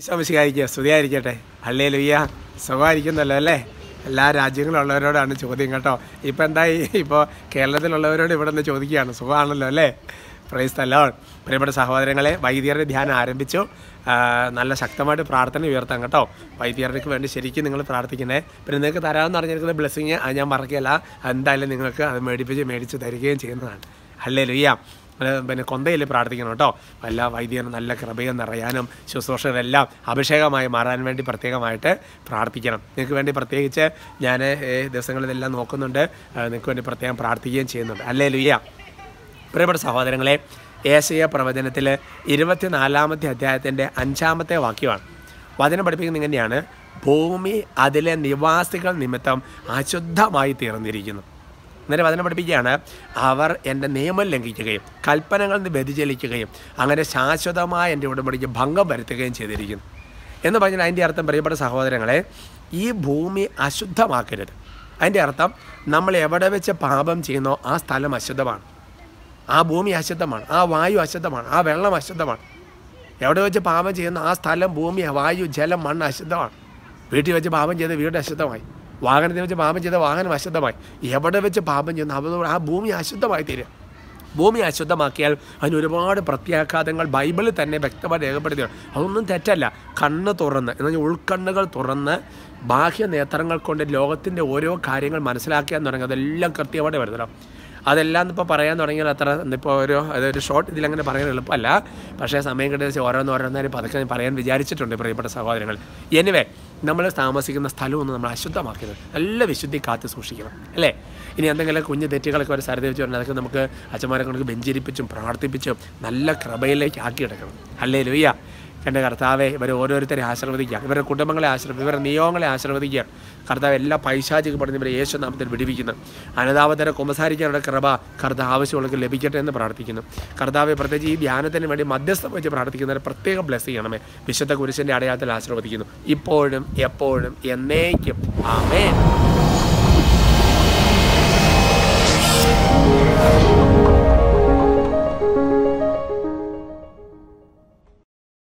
ഈശോമിശികാരിക്കുക സ്തുതിയായിരിക്കട്ടെ അല്ലേ ലുയ്യ സുഖമായിരിക്കുന്നല്ലോ അല്ലേ എല്ലാ രാജ്യങ്ങളുള്ളവരോടാണ് ചോദ്യം കേട്ടോ ഇപ്പം എന്തായി ഇപ്പോൾ കേരളത്തിലുള്ളവരോട് ഇവിടെ നിന്ന് ചോദിക്കുകയാണ് സുഖമാണല്ലോ അല്ലേ പ്രൈസ് തലോൺ പ്രിയപ്പെട്ട സഹോദരങ്ങളെ വൈദ്യരുടെ ധ്യാനം ആരംഭിച്ചു ആ, നല്ല ശക്തമായിട്ട് പ്രാർത്ഥന ഉയർത്താം കേട്ടോ വൈദ്യർക്ക് വേണ്ടി ശരിക്കും നിങ്ങൾ പ്രാർത്ഥിക്കണേ പിന്നെ നിങ്ങൾക്ക് തരാമെന്ന് പറഞ്ഞിരിക്കുന്ന ബ്ലെസ്സിങ് അത് ഞാൻ മറക്കില്ല എന്തായാലും നിങ്ങൾക്ക് അത് മേടിപ്പിച്ച് മേടിച്ച് തരികയും ചെയ്യുന്നതാണ് അല്ലേ ലുയ്യ അത് പിന്നെ കൊന്തയിൽ പ്രാർത്ഥിക്കണം കേട്ടോ എല്ലാ വൈദ്യനും നല്ല കൃപയും നിറയാനും ശുശ്രൂഷകളെല്ലാം അഭിഷേകമായി മാറാൻ വേണ്ടി പ്രത്യേകമായിട്ട് പ്രാർത്ഥിക്കണം നിങ്ങൾക്ക് വേണ്ടി പ്രത്യേകിച്ച് ഞാൻ ദിവസങ്ങളിലെല്ലാം നോക്കുന്നുണ്ട് ആ, നിങ്ങൾക്ക് വേണ്ടി പ്രത്യേകം പ്രാർത്ഥിക്കുകയും ചെയ്യുന്നുണ്ട് അല്ലേ ലുയ്യ പ്രിയപ്പെട്ട സഹോദരങ്ങളെ ഏശയ പ്രവചനത്തിൽ ഇരുപത്തിനാലാമത്തെ അധ്യായത്തിൻ്റെ അഞ്ചാമത്തെ വാക്യമാണ് വചനം പഠിപ്പിക്കുന്നത് ഇങ്ങനെയാണ് ഭൂമി അതിലെ നിവാസികൾ നിമിത്തം അശുദ്ധമായി തീർന്നിരിക്കുന്നു എന്നിട്ട് വചനം പഠിപ്പിക്കുകയാണ് അവർ എൻ്റെ നിയമം ലംഘിക്കുകയും കൽപ്പനകളിൽ നിന്ന് വ്യതിചലിക്കുകയും അങ്ങനെ ശാശ്വതമായ എൻ്റെ ഉടമ്പടിക്ക് ഭംഗം വരുത്തുകയും ചെയ്തിരിക്കുന്നു എന്ന് പറഞ്ഞാൽ അതിൻ്റെ അർത്ഥം പ്രിയപ്പെട്ട സഹോദരങ്ങളെ ഈ ഭൂമി അശുദ്ധമാക്കരുത് അതിൻ്റെ അർത്ഥം നമ്മൾ എവിടെ വെച്ച് പാപം ചെയ്യുന്നോ ആ സ്ഥലം അശുദ്ധമാണ് ആ ഭൂമി അശുദ്ധമാണ് ആ വായു അശുദ്ധമാണ് ആ വെള്ളം അശുദ്ധമാണ് എവിടെ വെച്ച് പാപം ചെയ്യുന്ന ആ സ്ഥലം ഭൂമി വായു ജലം മണ്ണ് അശുദ്ധമാണ് വീട്ടിൽ വെച്ച് പാപം ചെയ്ത വീട് അശുദ്ധമായി വാഹനത്തിൽ വെച്ച് പാപം ചെയ്ത വാഹനം അശുദ്ധമായി എവിടെ വെച്ച് പാപം ചെയ്യുന്ന അവിടെ ആ ഭൂമി അശുദ്ധമായി തീരും ഭൂമി അശുദ്ധമാക്കിയാൽ അതിന് ഒരുപാട് പ്രത്യാഘാതങ്ങൾ ബൈബിളിൽ തന്നെ വ്യക്തമായിട്ട് രേഖപ്പെടുത്തിയാണ് അതൊന്നും തെറ്റല്ല കണ്ണ് തുറന്ന് എന്ന് പറഞ്ഞാൽ ഉൾക്കണ്ണുകൾ തുറന്ന് ബാഹ്യ നേത്രങ്ങൾ കൊണ്ട് ലോകത്തിൻ്റെ ഓരോ കാര്യങ്ങൾ മനസ്സിലാക്കാൻ തുടങ്ങി അതെല്ലാം കൃത്യമായിട്ട് വരുത്തണം അതെല്ലാം ഇപ്പോൾ പറയാൻ തുടങ്ങിയാൽ അത്ര ഇപ്പോൾ ഒരു അതൊരു ഷോർട്ട് ഇതിലങ്ങനെ പറയാൻ എളുപ്പമല്ല പക്ഷേ സമയം കിട്ടിയ ഓരോന്ന് ഓരോന്നേരം പതുക്കെ ഞാൻ പറയാൻ വിചാരിച്ചിട്ടുണ്ട് പ്രിയപ്പെട്ട സഹോദരങ്ങൾ എനിവേ നമ്മൾ താമസിക്കുന്ന സ്ഥലമൊന്നും നമ്മൾ അശുദ്ധമാക്കരുത് നല്ല വിശുദ്ധി കാത്തു സൂക്ഷിക്കണം അല്ലേ ഇനി എന്തെങ്കിലും കുഞ്ഞു തെറ്റുകളൊക്കെ ഒരു സ്ഥലത്ത് വെച്ച് പറഞ്ഞാൽ അതൊക്കെ നമുക്ക് അച്ഛന്മാരെ കൊണ്ട് ബെഞ്ചിരിപ്പിച്ചും പ്രാർത്ഥിപ്പിച്ചും നല്ല കൃപയിലേക്ക് ആക്കിയെടുക്കണം അല്ലേ ലുയ്യ എൻ്റെ കർത്താവെ ഇവർ ഓരോരുത്തരെ ആശീർവദിക്കുക ഇവരുടെ കുടുംബങ്ങളെ ആശീർവദിക്കുക ഇവരുടെ നിയോഗങ്ങളെ ആശീർവദിക്കുക കർത്താവ് എല്ലാ പൈശാചിക പഠനം ഇവരെ യേശു നാമത്തിൽ വിടിവിക്കുന്നു അനതാപതരെ കുമ്പസാരിക്കാനുള്ള കൃപ കർത്താവ് ആവശ്യമുള്ളവർക്ക് ലഭിക്കട്ടെ എന്ന് പ്രാർത്ഥിക്കുന്നു കർത്താവ് പ്രത്യേകിച്ച് ഈ ധ്യാനത്തിന് വേണ്ടി മധ്യസ്ഥം വെച്ച് പ്രാർത്ഥിക്കുന്നവരെ പ്രത്യേകം ബ്ലെസ് ചെയ്യണമേ വിശുദ്ധ കുരിശിൻ്റെ അടയാളത്തിൽ ആശീർവദിക്കുന്നു ഇപ്പോഴും എപ്പോഴും എന്നേക്കും ആമേ